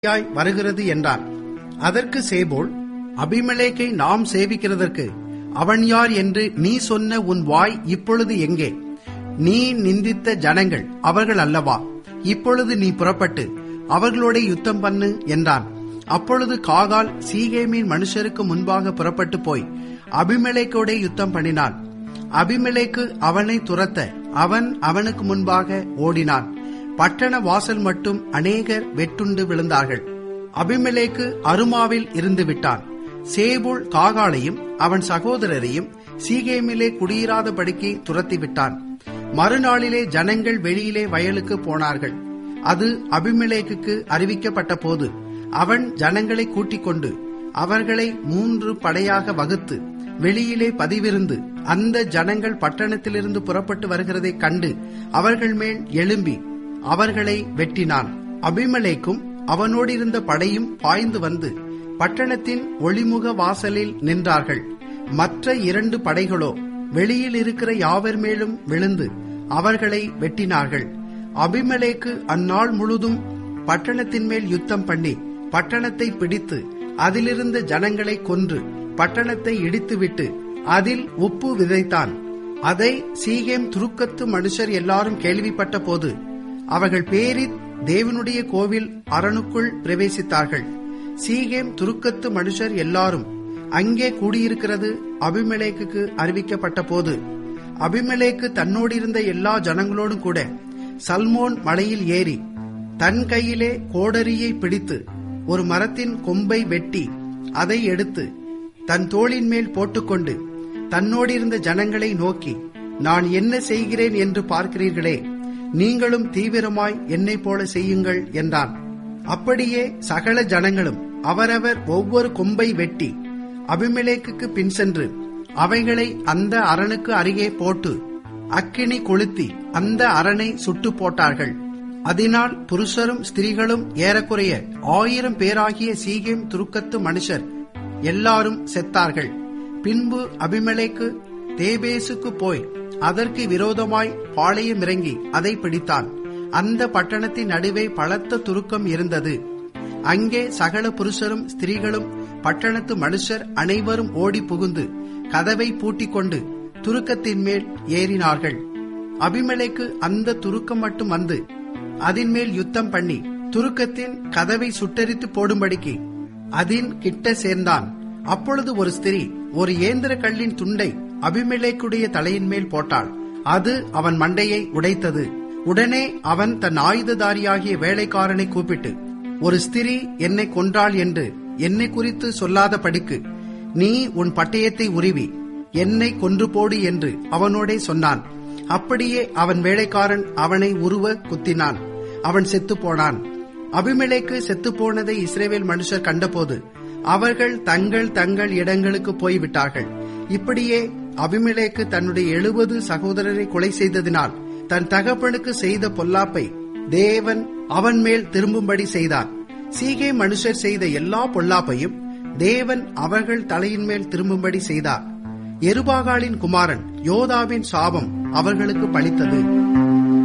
யாய் வருகிறது என்றான் அதற்கு சேபோல் அபிமெலேக்கை நாம் சேவிக்கிறதற்கு அவன் யார் என்று நீ சொன்ன உன் வாய் இப்பொழுது எங்கே நீ நிந்தித்த ஜனங்கள் அவர்கள் அல்லவா இப்பொழுது நீ புறப்பட்டு அவர்களோட யுத்தம் பண்ணு என்றான் அப்பொழுது காகால் சீகேமின் மனுஷருக்கு முன்பாக புறப்பட்டு போய் அபிமெலேக்கோட யுத்தம் பண்ணினான் அபிமெலேக்கு அவனை துரத்த அவன் அவனுக்கு முன்பாக ஓடினான் பட்டண வாசல் மட்டும் அநேகர் வெட்டுண்டு விழுந்தார்கள் அபிமெலேக்கு அருமாவில் இருந்து விட்டான் சேபுல் காகாலையும் அவன் சகோதரரையும் சீகேமிலே குடியிராதபடிக்கு துரத்தி விட்டான் மறுநாளிலே ஜனங்கள் வெளியிலே வயலுக்கு போனார்கள் அது அபிமெலேக்குக்கு அறிவிக்கப்பட்ட போது அவன் ஜனங்களை கூட்டிக் கொண்டு அவர்களை மூன்று படையாக வகுத்து வெளியிலே பதிவிருந்து அந்த ஜனங்கள் பட்டணத்திலிருந்து புறப்பட்டு வருகிறதைக் கண்டு அவர்கள் மேல் எழும்பி அவர்களை வெட்டினான் அபிமலேக்கும் அவனோடிருந்த படையும் பாய்ந்து வந்து பட்டணத்தின் ஒளிமுக வாசலில் நின்றார்கள் மற்ற இரண்டு படைகளோ வெளியில் இருக்கிற யாவர் மேலும் விழுந்து அவர்களை வெட்டினார்கள் அபிமலேக்கு அந்நாள் முழுதும் பட்டணத்தின் மேல் யுத்தம் பண்ணி பட்டணத்தை பிடித்து அதிலிருந்த ஜனங்களை கொன்று பட்டணத்தை இடித்துவிட்டு அதில் உப்பு விதைத்தான் அதை சீகேம் துருக்கத்து மனுஷர் எல்லாரும் கேள்விப்பட்ட போது அவர்கள் பேரித் தேவனுடைய கோவில் அரணுக்குள் பிரவேசித்தார்கள் சீகேம் துருக்கத்து மனுஷர் எல்லாரும் அங்கே கூடியிருக்கிறது அபிமெலேக்கு அறிவிக்கப்பட்ட போது அபிமெலேக்கு தன்னோடிருந்த எல்லா ஜனங்களோடும் கூட சல்மோன் மலையில் ஏறி தன் கையிலே கோடரியை பிடித்து ஒரு மரத்தின் கொம்பை வெட்டி அதை எடுத்து தன் தோளின் மேல் போட்டுக்கொண்டு தன்னோடிருந்த ஜனங்களை நோக்கி நான் என்ன செய்கிறேன் என்று பார்க்கிறீர்களே நீங்களும் தீவிரமாய் என்னை போல செய்யுங்கள் என்றான் அப்படியே சகல ஜனங்களும் அவரவர் ஒவ்வொரு கொம்பை வெட்டி அபிமெலேக்கு பின் சென்று அவைகளை அந்த அரணுக்கு அருகே போட்டு அக்கினி கொளுத்தி அந்த அரணை சுட்டு போட்டார்கள் அதனால் புருஷரும் ஸ்திரீகளும் ஏறக்குறைய ஆயிரம் பேராகிய சீகேம் துருக்கத்து மனுஷர் எல்லாரும் செத்தார்கள் பின்பு அபிமலேக்கு தேபேசுக்கு போய் அதற்கு விரோதமாய் பாளையம் இறங்கி அதை பிடித்தான் அந்த பட்டணத்தின் நடுவே பலத்த துருக்கம் இருந்தது அங்கே சகல புருஷரும் ஸ்திரீகளும் பட்டணத்து மனுஷர் அனைவரும் ஓடி புகுந்து கதவை பூட்டிக் கொண்டு துருக்கத்தின் மேல் ஏறினார்கள் அபிமலைக்கு அந்த துருக்கம் மட்டும் வந்து அதன் மேல் யுத்தம் பண்ணி துருக்கத்தின் கதவை சுட்டரித்து போடும்படிக்கு அதின் கிட்ட சேர்ந்தான் அப்பொழுது ஒரு ஸ்திரீ ஒரு ஏந்திர கல்லின் துண்டை அபிமெலேக்குடைய தலையின் மேல் போட்டாள் அது அவன் மண்டையை உடைத்தது உடனே அவன் தன் ஆயுததாரியாகிய வேலைக்காரனை கூப்பிட்டு ஒரு ஸ்திரீ என்னை கொன்றாள் என்று என்னை குறித்து சொல்லாத படிக்கு நீ உன் பட்டயத்தை உருவி என்னை கொன்று போடு என்று அவனோடே சொன்னான் அப்படியே அவன் வேலைக்காரன் அவனை உருவ குத்தினான் அவன் செத்து போனான் அபிமெலேக்கு செத்து போனதை இஸ்ரேவேல் மனுஷர் கண்டபோது அவர்கள் தங்கள் தங்கள் இடங்களுக்கு போய்விட்டார்கள் இப்படியே அபிமெலேக்கு தன்னுடைய எழுபது சகோதரரை கொலை செய்ததினால் தன் தகப்பனுக்கு செய்த பொல்லாப்பை தேவன் அவன் மேல் திரும்பும்படி செய்தான் சீகே மனுஷர் செய்த எல்லா பொல்லாப்பையும் தேவன் அவர்கள் தலையின் மேல் திரும்பும்படி செய்தார் எருபாகாலின் குமாரன் யோதாவின் சாபம் அவர்களுக்கு பலித்தது